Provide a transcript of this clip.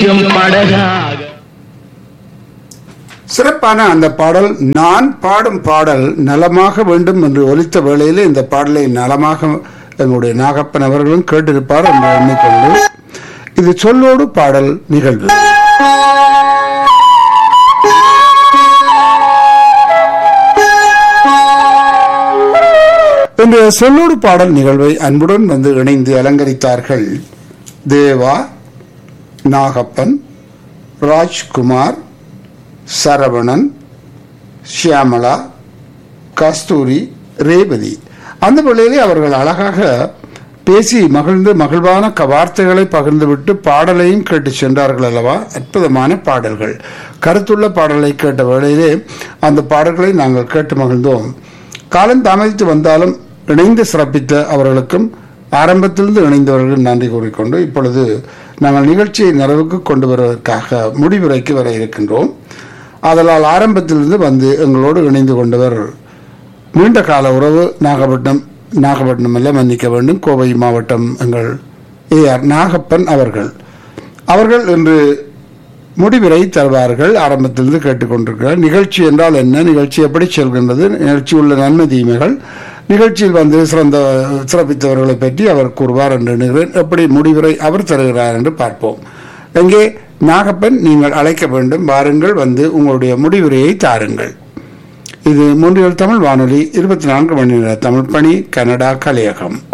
படகாக சிறப்பான அந்த பாடல் நான் பாடும் பாடல் நலமாக வேண்டும் என்று ஒலித்த வேளையில் இந்த பாடலை நலமாக எங்களுடைய நாகப்பன் அவர்களும் கேட்டிருப்பார் என்று எண்ணிக்கொண்டு இது சொல்லோடு பாடல் நிகழ்வு இன்றைய சொல்லோடு பாடல் நிகழ்வை அன்புடன் வந்து இணைந்து அலங்கரித்தார்கள் தேவா நாகப்பன் ராஜ்குமார் சரவணன் ஷியாமளா கஸ்தூரி ரேவதி அந்த வேளையிலே அவர்கள் அழகாக பேசி மகிழ்ந்து மகிழ்வான க- வார்த்தைகளை பகிர்ந்துவிட்டு பாடலையும் கேட்டு சென்றார்கள் அல்லவா அற்புதமான பாடல்கள் கருத்துள்ள பாடலை கேட்ட வேளையிலே அந்த பாடல்களை நாங்கள் கேட்டு மகிழ்ந்தோம் காலம் தாமதித்து வந்தாலும் இணைந்து சிறப்பித்த அவர்களுக்கும் ஆரம்பத்திலிருந்து இணைந்தவர்கள் நன்றி கூறிக்கொண்டு இப்பொழுது நாங்கள் நிகழ்ச்சியை நிறைவுக்கு கொண்டு வருவதற்காக முடிவுரைக்கு வர இருக்கின்றோம் ஆதலால் ஆரம்பத்திலிருந்து வந்து எங்களோடு இணைந்து கொண்டவர் நீண்ட கால உறவு நாகப்பட்டினம் நாகப்பட்டினம் அல்ல மன்னிக்க வேண்டும் கோவை மாவட்டம் எங்கள் ஏஆர் நாகப்பன் அவர்கள் அவர்கள் இன்று முடிவுரை தருவார்கள் ஆரம்பத்திலிருந்து கேட்டுக்கொண்டிருக்கிறார் நிகழ்ச்சி என்றால் என்ன நிகழ்ச்சி எப்படி செல்கின்றது நிகழ்ச்சி உள்ள நன்மை தீமைகள் நிகழ்ச்சியில் வந்து சிறந்த சிறப்பித்தவர்களை பற்றி அவர் கூறுவார் என்று எண்ணுகிறேன் எப்படி முடிவுரை அவர் தருகிறார் என்று பார்ப்போம் எங்கே நாகப்பன் நீங்கள் அழைக்க வேண்டும் வாருங்கள் வந்து உங்களுடைய முடிவுரையை தாருங்கள் இது மூன்றியல் தமிழ் வானொலி இருபத்தி நான்கு மணி நேர தமிழ் பணி கனடா கலையகம்